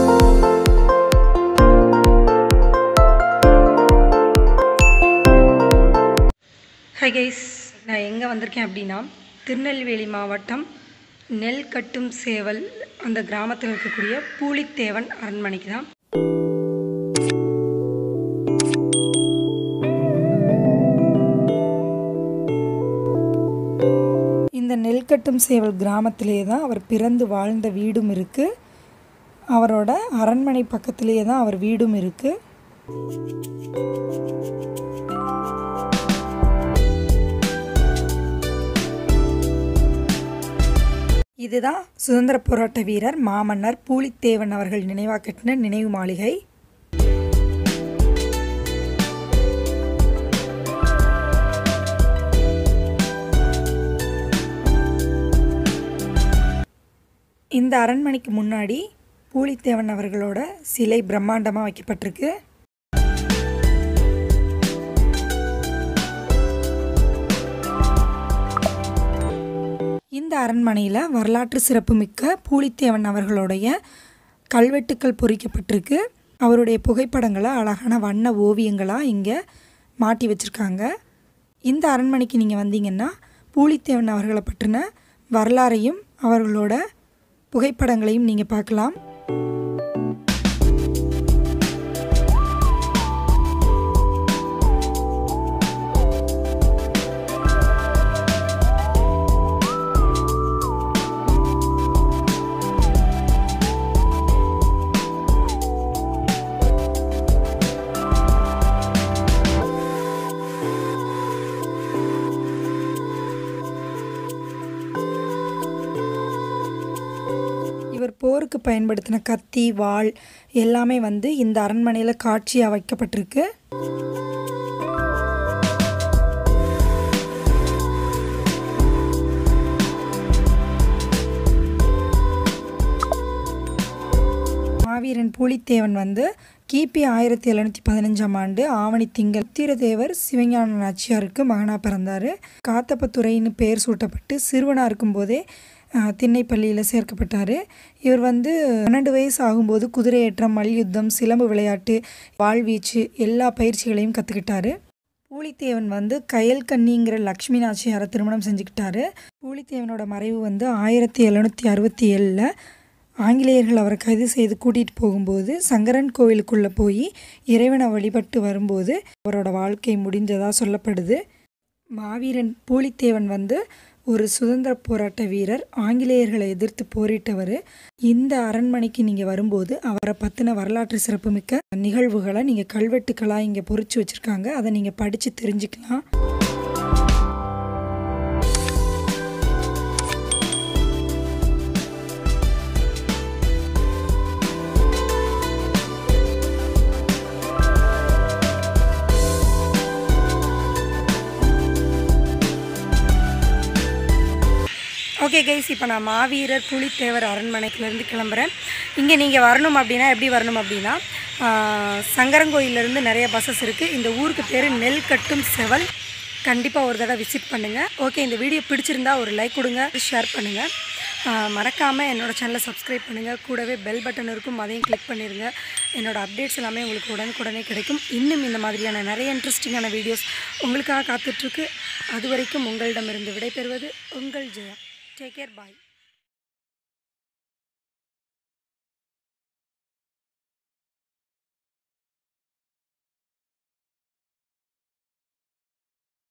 hi guys நான் எங்கே வந்திருக்கேன் அப்படின்னா திருநெல்வேலி மாவட்டம் நெல் கட்டும் சேவல் அந்த கிராமத்தில் இருக்கக்கூடிய பூலித்தேவன் அரண்மனைக்கு தான் இந்த நெல் கட்டும் சேவல் கிராமத்திலே தான் அவர் பிறந்து வாழ்ந்த வீடும் இருக்குது அவரோட அரண்மனை பக்கத்திலேயே தான் அவர் வீடும் இருக்குது இதுதான் சுதந்திர போராட்ட வீரர் மாமன்னர் பூலித்தேவன் அவர்கள் நினைவாக கட்டின நினைவு மாளிகை இந்த அரண்மனைக்கு முன்னாடி பூலித்தேவன் அவர்களோட சிலை பிரம்மாண்டமாக வைக்கப்பட்டிருக்கு இந்த அரண்மனையில் வரலாற்று சிறப்புமிக்க பூலித்தேவன் அவர்களுடைய கல்வெட்டுக்கள் பொறிக்கப்பட்டிருக்கு அவருடைய புகைப்படங்களை அழகான வண்ண ஓவியங்களாக இங்கே மாட்டி வச்சுருக்காங்க இந்த அரண்மனைக்கு நீங்கள் வந்தீங்கன்னா பூலித்தேவன் அவர்களை பற்றின வரலாறையும் அவர்களோட புகைப்படங்களையும் நீங்கள் பார்க்கலாம் இவர் போருக்கு பயன்படுத்தின கத்தி வாள் எல்லாமே வந்து இந்த அரண்மனையில் காட்சியாக வைக்கப்பட்டிருக்கு மாவீரன் பூலித்தேவன் வந்து கிபி ஆயிரத்தி எழுநூற்றி பதினஞ்சாம் ஆண்டு ஆவணி திங்கள் உத்திரதேவர் சிவஞான நாச்சியாருக்கு மகனாக பிறந்தார் காத்தப்பத்துறைன்னு பெயர் சூட்டப்பட்டு சிறுவனாக இருக்கும்போதே அஹ், திண்ணைப்பள்ளியில் சேர்க்கப்பட்டார் இவர் வந்து பன்னெண்டு வயசு ஆகும்போது குதிரையேற்றம் மல்யுத்தம் சிலம்பு விளையாட்டு வாழ்வீச்சு எல்லா பயிற்சிகளையும் கற்றுக்கிட்டாரு பூலித்தேவன் வந்து கயல் கன்னிங்கிற லக்ஷ்மி நாச்சியாரை திருமணம் செஞ்சுக்கிட்டாரு பூலித்தேவனோட மறைவு வந்து ஆயிரத்தி எழுநூற்றி அறுபத்தி ஏழில் ஆங்கிலேயர்கள் அவரை கைது செய்து கூட்டிகிட்டு போகும்போது சங்கரன் கோவிலுக்குள்ளே போய் இறைவனை வழிபட்டு வரும்போது அவரோட வாழ்க்கை முடிஞ்சதாக சொல்லப்படுது மாவீரன் பூலித்தேவன் வந்து ஒரு சுதந்திர போராட்ட வீரர் ஆங்கிலேயர்களை எதிர்த்து போரிட்டவர் இந்த அரண்மனைக்கு நீங்கள் வரும்போது அவரை பற்றின வரலாற்று சிறப்புமிக்க நிகழ்வுகளை நீங்கள் கல்வெட்டுக்களாக இங்கே பொறிச்சு வச்சுருக்காங்க அதை நீங்கள் படித்து தெரிஞ்சுக்கலாம் ஓகே கைஸ் இப்போ நான் மாவீரர் புலித்தேவர் அரண்மனைக்குலேருந்து கிளம்புறேன் இங்கே நீங்கள் வரணும் அப்படின்னா எப்படி வரணும் அப்படின்னா ஆஹ், சங்கரங்கோயிலேருந்து நிறைய பஸ்ஸஸ் இருக்குது இந்த ஊருக்கு பேர் நெல் கட்டும் செவல் கண்டிப்பாக ஒரு தடவை விசிட் பண்ணுங்கள் ஓகே இந்த வீடியோ பிடிச்சிருந்தா ஒரு லைக் கொடுங்க ஷேர் பண்ணுங்கள் மறக்காமல் என்னோடய சேனலை சப்ஸ்கிரைப் பண்ணுங்கள் கூடவே பெல் பட்டன் இருக்கும் அதையும் கிளிக் பண்ணிடுங்க என்னோடய அப்டேட்ஸ் எல்லாமே உங்களுக்கு உடனுக்குடனே கிடைக்கும் இன்னும் இந்த மாதிரியான நிறைய இன்ட்ரெஸ்டிங்கான வீடியோஸ் உங்களுக்காக காத்துட்ருக்கு அது வரைக்கும் உங்களிடமிருந்து விடைபெறுவது உங்கள் ஜெயா டேக் கேர் பாய்